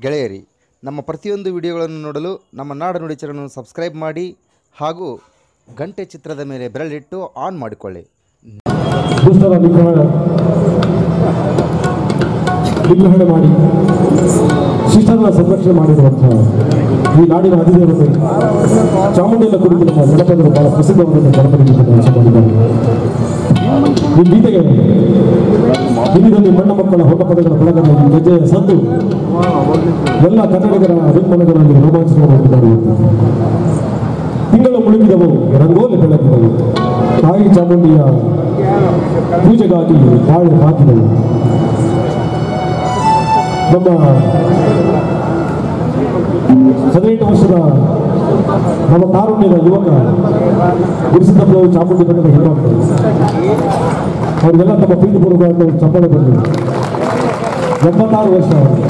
ಗೆಳೆಯರಿ ನಮ್ಮ ಪ್ರತಿಯೊಂದು ವಿಡಿಯೋಗಳನ್ನು ನೋಡಲು ನಮ್ಮ ನಾಡನುಡಿ ಚಾನಲ್ ಸಬ್ಸ್ಕ್ರೈಬ್ ಮಾಡಿ ಹಾಗೂ ಗಂಟೆ ಚಿತ್ರದ ಮೇಲೆ ಬೆರಳಿಟ್ಟು ಆನ್ ಮಾಡಿಕೊಳ್ಳಿ ದುಷ್ಟರ ನಿಗ್ರಹ ನಿಗ್ರಹಣೆ ಮಾಡಿ ಶಿಷ್ಟರ ಸಂರಕ್ಷಣೆ ಮಾಡಿರುವಂತಹ ಈ ನಾಡಿನ ಅಧಿದೇವತೆ ಚಾಮುಂಡಿಯ ಕುರಿತು ನಮ್ಮ ಜನಪದರು ಬಹಳ ಪ್ರಸಿದ್ಧವಾದಂಥ ಜನಪದ ಗೀತೆಗಳನ್ನು ಮಾಡಿದ್ದಾರೆ ಈ ಗೀತೆಗೆ ಹಿರಿದಲ್ಲಿ ಮಣ್ಣ ಮಕ್ಕಳ ಹೊಟ್ಟಪದಗಳ ಬಳಗದ ಈ ಗೆಜ್ಜೆಯ ಸದ್ದು ಎಲ್ಲ ಕನ್ನಡಿಗರ ಅಭಿಮಾನಗಳಲ್ಲಿ ರೋಮಾಂಚನವಾಗಿದ್ದಾರೆ ತಿಂಗಳು ಮುಳುಗಿದವು ರಂಗೋಲಿ ಬೆಳಗಿದವು ತಾಯಿ ಚಾಮುಂಡಿಯ ಪೂಜೆಗಾಗಿ ಬಾಳೆ ಹಾಕಿದವು ನಮ್ಮ ಹದಿನೆಂಟು ವರ್ಷದ ನಮ್ಮ ತಾರುಣ್ಯದ ಯುವಕ ಗುರುಸಿದ್ದಪ್ಪನವರು ಚಾಮುಂಡಿ ಬೆಟ್ಟದ ಹೆಣ್ಣಾಗ್ತದೆ ಅವರಿಗೆಲ್ಲ ತಮ್ಮ ಪ್ರೀತಿಪೂರ್ವಕ ಚಪ್ಪಾಳೆ ಬಂದಿದೆ ಎಂಬತ್ತಾರು ವರ್ಷ ಅವರಿಗೆ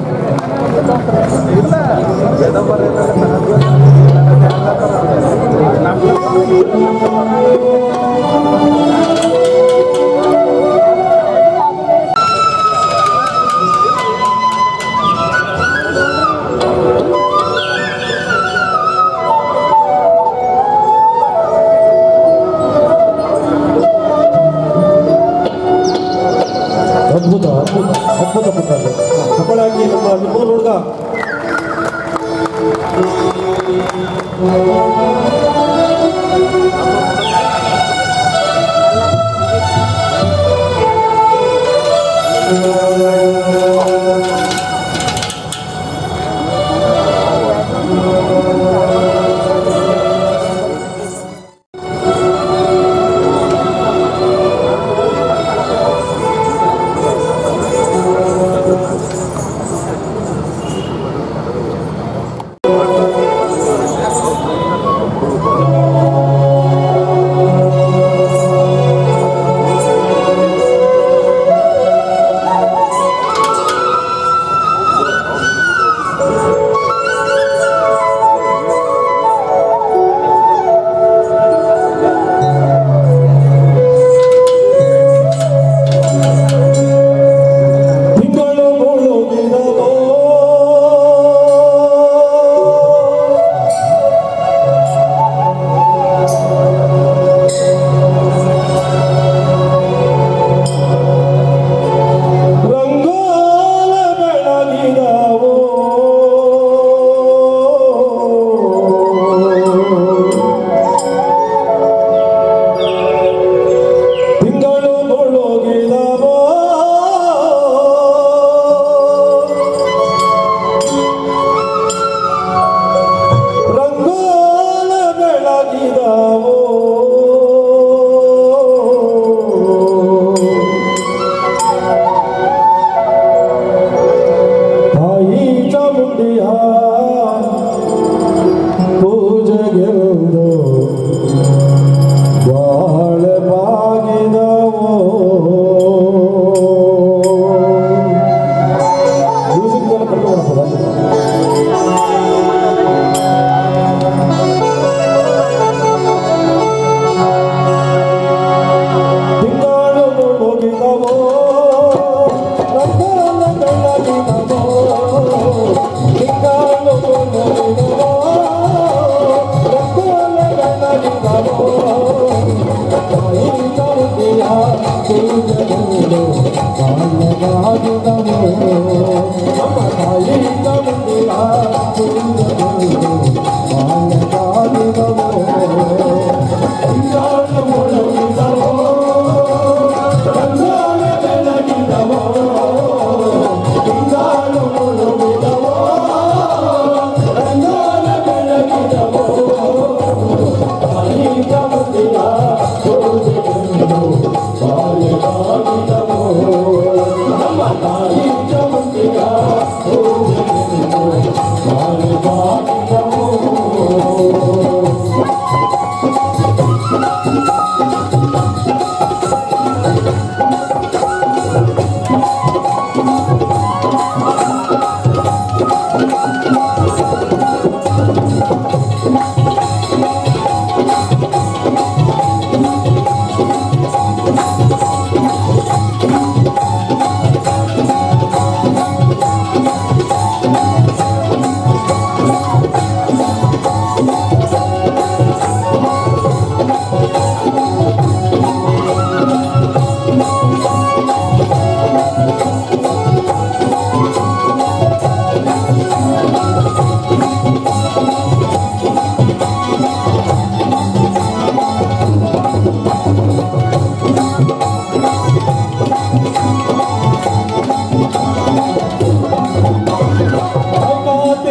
ಅದ್ಭುತ ಅದ್ಭುತ ಅದ್ಭುತ ಪುಟ್ಟ ಚಪ್ಪಾಳೆ ಹಾಕಿ ನಮ್ಮ ನಿಮ್ಮ ಹುಡುಗ ತಿಂಗಳು ಮುಳುಗಿದವೋ ರಂಗೋಲ ಬೆಳಗಿದವೋ ತಿಂಗಳು ಮುಳುಗಿದವೋ ರಂಗೋಲ ಬೆಳಗಿದವೋ ತಾಯಿ ಚಾಮುಂಡಿಯ ಪೂಜೆಗೆಂದು ಬಾಳೆ ಬಾಗಿದವೋ ಮ್ಯೂಸಿಕ್ ಮೇಲೆ ಕಟ್ಟು ಮಾಡ್ತದ ತಿಂಗಳು ಮುಗಿದವೋ ರಂಗೋಲ ಬೆಳಗಿದವೋ ತಿಂಗಳು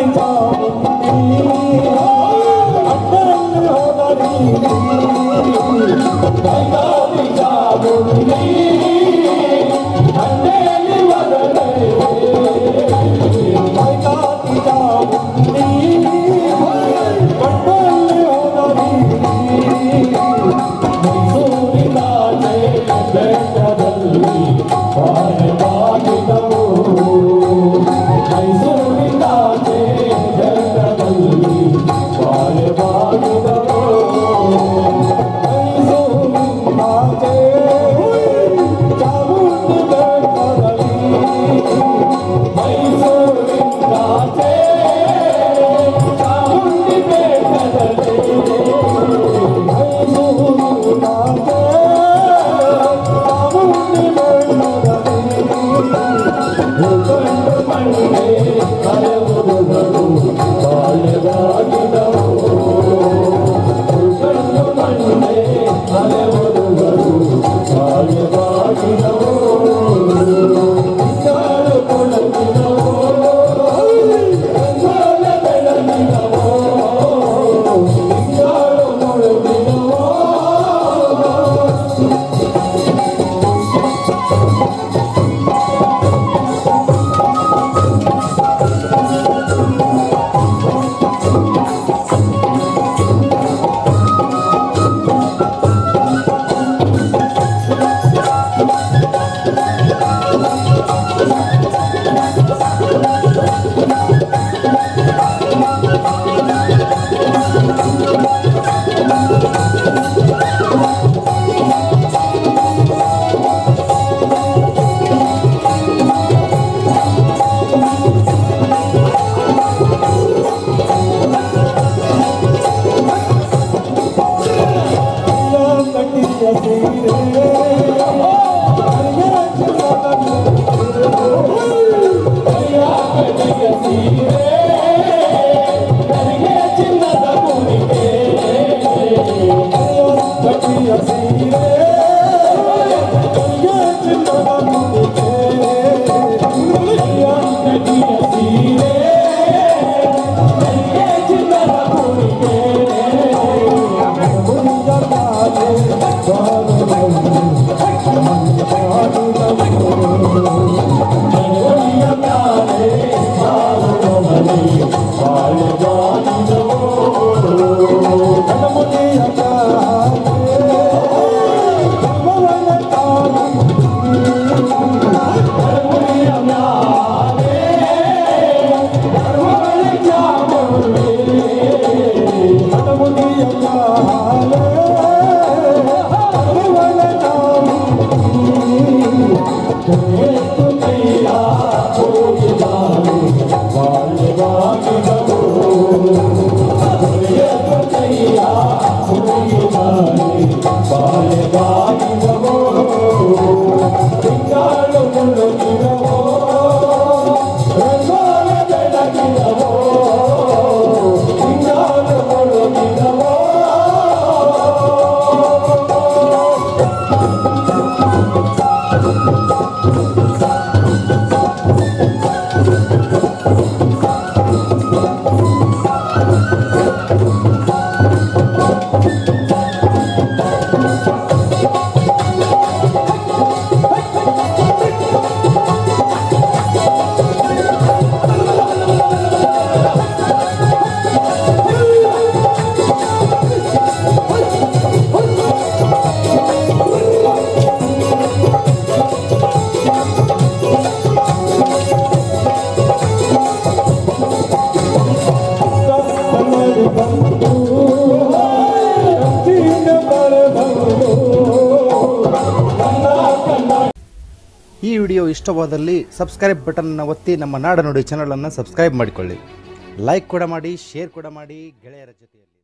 ಈ ವಿಡಿಯೋ ಇಷ್ಟವಾದಲ್ಲಿ ಸಬ್ಸ್ಕ್ರೈಬ್ ಬಟನ್ನ ಒತ್ತಿ ನಮ್ಮ ನಾಡನುಡಿ ಚಾನಲನ್ನು ಸಬ್ಸ್ಕ್ರೈಬ್ ಮಾಡಿಕೊಳ್ಳಿ ಲೈಕ್ ಕೂಡ ಮಾಡಿ ಶೇರ್ ಕೂಡ ಮಾಡಿ ಗೆಳೆಯರ ಜೊತೆಯಲ್ಲಿ